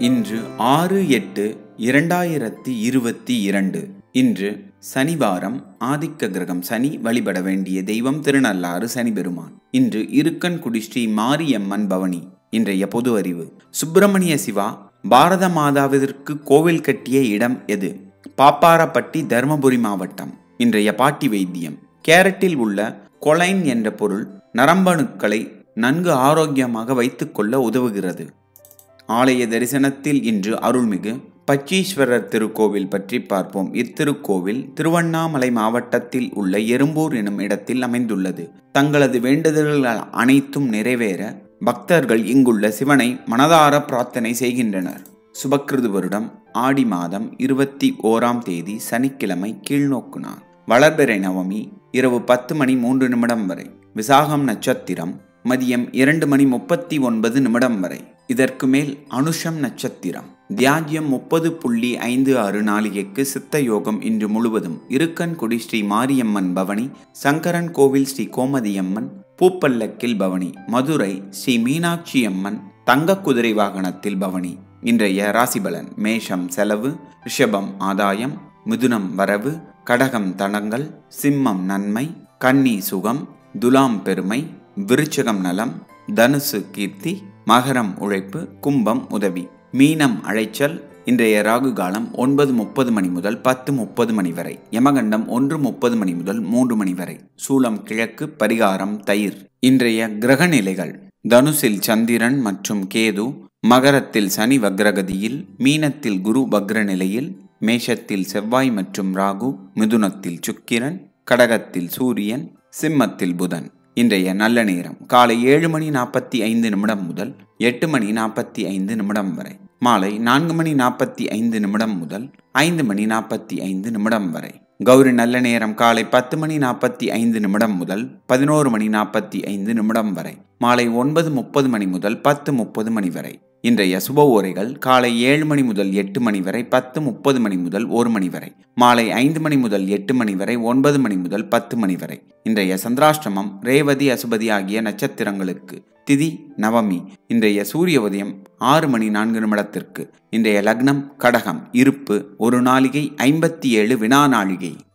இன்று ஆறு எட்டு இரண்டாயிரத்தி இருபத்தி இரண்டு இன்று சனிவாரம் ஆதிக்க கிரகம் சனி வழிபட வேண்டிய தெய்வம் திருநள்ளாறு சனி பெருமான் இன்று இருக்கன்குடி ஸ்ரீ மாரியம்மன் பவனி இன்றைய பொது அறிவு சுப்பிரமணிய சிவா பாரத மாதாவிற்கு கோவில் கட்டிய இடம் எது பாப்பாரப்பட்டி தருமபுரி மாவட்டம் இன்றைய பாட்டி வைத்தியம் கேரட்டில் உள்ள கொலைன் என்ற பொருள் நரம்பணுக்களை நன்கு ஆரோக்கியமாக வைத்துக்கொள்ள உதவுகிறது ஆலய தரிசனத்தில் இன்று அருள்மிகு பச்சீஸ்வரர் திருக்கோவில் பற்றி பார்ப்போம் இத்திருக்கோவில் திருவண்ணாமலை மாவட்டத்தில் உள்ள எறும்பூர் எனும் இடத்தில் அமைந்துள்ளது தங்களது வேண்டுதல்கள் அனைத்தும் நிறைவேற பக்தர்கள் இங்குள்ள சிவனை மனதார பிரார்த்தனை செய்கின்றனர் சுபக்கிருது வருடம் ஆடி மாதம் இருபத்தி ஓராம் தேதி சனிக்கிழமை கீழ்நோக்கு நாள் வளர்பிறை நவமி இரவு பத்து மணி மூன்று நிமிடம் வரை விசாகம் நட்சத்திரம் மதியம் இரண்டு மணி முப்பத்தி ஒன்பது நிமிடம் வரை இதற்கு மேல் அனுஷம் நட்சத்திரம் தியாஜ்யம் முப்பது புள்ளி ஐந்து ஆறு நாளிகைக்கு சித்த யோகம் இன்று முழுவதும் இருக்கன்குடி ஸ்ரீ மாரியம்மன் பவனி சங்கரன் கோவில் ஸ்ரீ கோமதியம்மன் பூப்பல்லக்கில் பவனி மதுரை ஸ்ரீ மீனாட்சி அம்மன் தங்க குதிரை வாகனத்தில் பவனி இன்றைய ராசிபலன் மேஷம் செலவு ரிஷபம் ஆதாயம் மிதுனம் வரவு கடகம் தடங்கள் சிம்மம் நன்மை கன்னி சுகம் துலாம் பெருமை விருச்சகம் நலம் தனுசு கீர்த்தி மகரம் உழைப்பு கும்பம் உதவி மீனம் அழைச்சல் இன்றைய ராகு காலம் ஒன்பது முப்பது மணி முதல் பத்து முப்பது மணி வரை யமகண்டம் ஒன்று முப்பது மணி முதல் மூன்று மணி வரை சூலம் கிழக்கு பரிகாரம் தயிர் இன்றைய கிரக நிலைகள் தனுசில் சந்திரன் மற்றும் கேது மகரத்தில் சனி வக்ரகதியில் மீனத்தில் குரு வக்ர நிலையில் மேஷத்தில் செவ்வாய் மற்றும் ராகு மிதுனத்தில் சுக்கிரன் கடகத்தில் சூரியன் சிம்மத்தில் புதன் இன்றைய நல்ல நேரம் காலை ஏழு மணி நாற்பத்தி ஐந்து நிமிடம் முதல் எட்டு மணி நாற்பத்தி ஐந்து நிமிடம் வரை மாலை நான்கு மணி நாற்பத்தி ஐந்து நிமிடம் முதல் ஐந்து மணி நாற்பத்தி ஐந்து நிமிடம் வரை கௌரி நல்ல நேரம் காலை பத்து மணி நாற்பத்தி ஐந்து நிமிடம் முதல் பதினோரு மணி நாற்பத்தி ஐந்து நிமிடம் வரை மாலை ஒன்பது முப்பது மணி முதல் பத்து முப்பது மணி வரை இன்றைய சுப ஓரைகள் காலை ஏழு மணி முதல் எட்டு மணி வரை பத்து முப்பது மணி முதல் ஒரு மணி வரை மாலை ஐந்து மணி முதல் எட்டு மணி வரை ஒன்பது மணி முதல் பத்து மணி வரை இன்றைய சந்திராஷ்டமம் ரேவதி அசுபதி ஆகிய நட்சத்திரங்களுக்கு திதி நவமி இன்றைய சூரிய உதயம் ஆறு மணி நான்கு நிமிடத்திற்கு இன்றைய லக்னம் கடகம் இருப்பு ஒரு நாளிகை ஐம்பத்தி ஏழு வினா நாளிகை